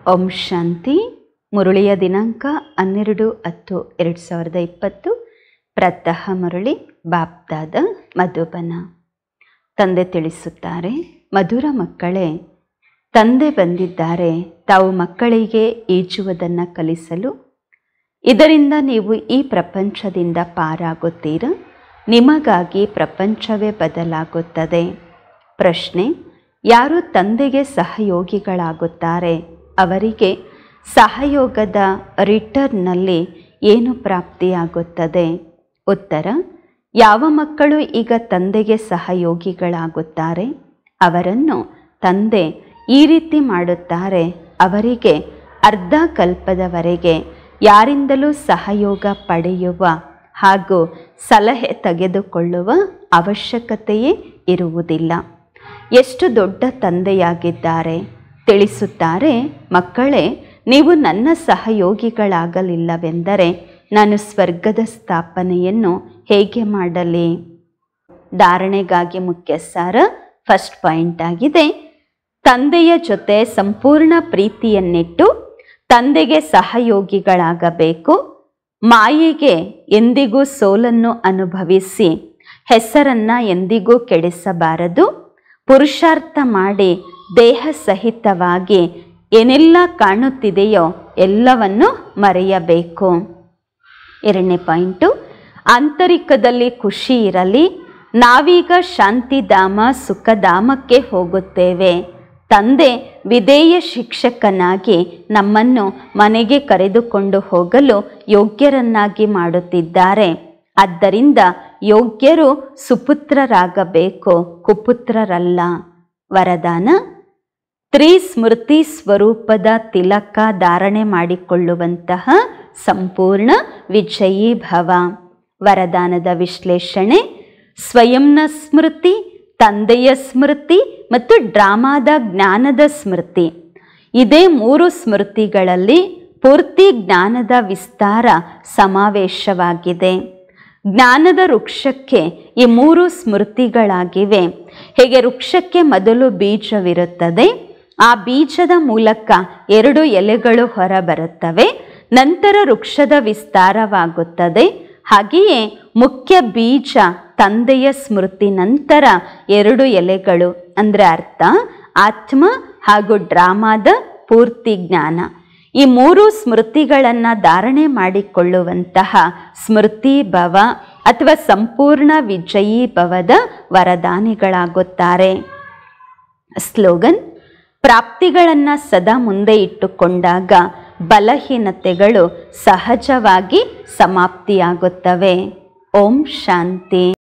ಓಂ ಶಾಂತಿ ಮುರುಳಿಯ ದಿನಾಂಕ ಹನ್ನೆರಡು ಹತ್ತು ಎರಡು ಸಾವಿರದ ಇಪ್ಪತ್ತು ಪ್ರತಃ ಮುರಳಿ ಬಾಪ್ದಾದ ಮಧುಬನ ತಂದೆ ತಿಳಿಸುತ್ತಾರೆ ಮಧುರ ಮಕ್ಕಳೇ ತಂದೆ ಬಂದಿದ್ದಾರೆ ತಾವು ಮಕ್ಕಳಿಗೆ ಈಜುವುದನ್ನು ಕಲಿಸಲು ಇದರಿಂದ ನೀವು ಈ ಪ್ರಪಂಚದಿಂದ ಪಾರಾಗುತ್ತೀರ ನಿಮಗಾಗಿ ಪ್ರಪಂಚವೇ ಬದಲಾಗುತ್ತದೆ ಪ್ರಶ್ನೆ ಯಾರು ತಂದೆಗೆ ಸಹಯೋಗಿಗಳಾಗುತ್ತಾರೆ ಅವರಿಗೆ ಸಹಯೋಗದ ರಿಟರ್ನ್ನಲ್ಲಿ ಏನು ಪ್ರಾಪ್ತಿಯಾಗುತ್ತದೆ ಉತ್ತರ ಯಾವ ಮಕ್ಕಳು ಈಗ ತಂದೆಗೆ ಸಹಯೋಗಿಗಳಾಗುತ್ತಾರೆ ಅವರನ್ನು ತಂದೆ ಈ ರೀತಿ ಮಾಡುತ್ತಾರೆ ಅವರಿಗೆ ಅರ್ಧ ಕಲ್ಪದವರೆಗೆ ಯಾರಿಂದಲೂ ಸಹಯೋಗ ಪಡೆಯುವ ಹಾಗೂ ಸಲಹೆ ತೆಗೆದುಕೊಳ್ಳುವ ಅವಶ್ಯಕತೆಯೇ ಇರುವುದಿಲ್ಲ ಎಷ್ಟು ದೊಡ್ಡ ತಂದೆಯಾಗಿದ್ದಾರೆ ತಿಳಿಸುತ್ತಾರೆ ಮಕ್ಕಳೇ ನೀವು ನನ್ನ ಸಹಯೋಗಿಗಳಾಗಲಿಲ್ಲವೆಂದರೆ ನಾನು ಸ್ವರ್ಗದ ಸ್ಥಾಪನೆಯನ್ನು ಹೇಗೆ ಮಾಡಲಿ ಧಾರಣೆಗಾಗಿ ಮುಖ್ಯ ಸಾರ ಫಸ್ಟ್ ಪಾಯಿಂಟ್ ಆಗಿದೆ ತಂದೆಯ ಜೊತೆ ಸಂಪೂರ್ಣ ಪ್ರೀತಿಯನ್ನಿಟ್ಟು ತಂದೆಗೆ ಸಹಯೋಗಿಗಳಾಗಬೇಕು ಮಾಯೆಗೆ ಎಂದಿಗೂ ಸೋಲನ್ನು ಅನುಭವಿಸಿ ಹೆಸರನ್ನ ಎಂದಿಗೂ ಕೆಡಿಸಬಾರದು ಪುರುಷಾರ್ಥ ಮಾಡಿ ದೇಹ ಸಹಿತವಾಗಿ ಏನೆಲ್ಲ ಕಾಣುತ್ತಿದೆಯೋ ಎಲ್ಲವನ್ನು ಮರೆಯಬೇಕು ಎರಡನೇ ಪಾಯಿಂಟು ಆಂತರಿಕದಲ್ಲಿ ಖುಷಿ ಇರಲಿ ನಾವೀಗ ಶಾಂತಿಧಾಮ ಸುಖಧಾಮಕ್ಕೆ ಹೋಗುತ್ತೇವೆ ತಂದೆ ವಿಧೇಯ ಶಿಕ್ಷಕನಾಗಿ ನಮ್ಮನ್ನು ಮನೆಗೆ ಕರೆದುಕೊಂಡು ಹೋಗಲು ಯೋಗ್ಯರನ್ನಾಗಿ ಮಾಡುತ್ತಿದ್ದಾರೆ ಆದ್ದರಿಂದ ಯೋಗ್ಯರು ಸುಪುತ್ರರಾಗಬೇಕು ಕುಪುತ್ರರಲ್ಲ ವರದಾನ ತ್ರಿಸ್ಮೃತಿ ಸ್ವರೂಪದ ತಿಲಕ ಧಾರಣೆ ಮಾಡಿಕೊಳ್ಳುವಂತಹ ಸಂಪೂರ್ಣ ವಿಜಯೀ ಭವ ವರದಾನದ ವಿಶ್ಲೇಷಣೆ ಸ್ವಯಂನ ಸ್ಮೃತಿ ತಂದೆಯ ಸ್ಮೃತಿ ಮತ್ತು ಡ್ರಾಮಾದ ಜ್ಞಾನದ ಸ್ಮೃತಿ ಇದೇ ಮೂರು ಸ್ಮೃತಿಗಳಲ್ಲಿ ಪೂರ್ತಿ ಜ್ಞಾನದ ವಿಸ್ತಾರ ಸಮಾವೇಶವಾಗಿದೆ ಜ್ಞಾನದ ವೃಕ್ಷಕ್ಕೆ ಈ ಮೂರು ಸ್ಮೃತಿಗಳಾಗಿವೆ ಹೇಗೆ ವೃಕ್ಷಕ್ಕೆ ಮೊದಲು ಬೀಜವಿರುತ್ತದೆ ಆ ಬೀಜದ ಮೂಲಕ ಎರಡು ಎಲೆಗಳು ಹೊರಬರುತ್ತವೆ ನಂತರ ವೃಕ್ಷದ ವಿಸ್ತಾರವಾಗುತ್ತದೆ ಹಾಗೆಯೇ ಮುಖ್ಯ ಬೀಜ ತಂದೆಯ ಸ್ಮೃತಿ ನಂತರ ಎರಡು ಎಲೆಗಳು ಅಂದರೆ ಅರ್ಥ ಆತ್ಮ ಹಾಗೂ ಡ್ರಾಮಾದ ಪೂರ್ತಿ ಜ್ಞಾನ ಈ ಮೂರು ಸ್ಮೃತಿಗಳನ್ನು ಧಾರಣೆ ಮಾಡಿಕೊಳ್ಳುವಂತಹ ಸ್ಮೃತಿ ಭವ ಅಥವಾ ಸಂಪೂರ್ಣ ವಿಜಯೀ ಭವದ ವರದಾನಿಗಳಾಗುತ್ತಾರೆ ಸ್ಲೋಗನ್ ಪ್ರಾಪ್ತಿಗಳನ್ನು ಸದಾ ಮುಂದೆ ಇಟ್ಟುಕೊಂಡಾಗ ಬಲಹೀನತೆಗಳು ಸಹಜವಾಗಿ ಸಮಾಪ್ತಿಯಾಗುತ್ತವೆ ಓಂ ಶಾಂತಿ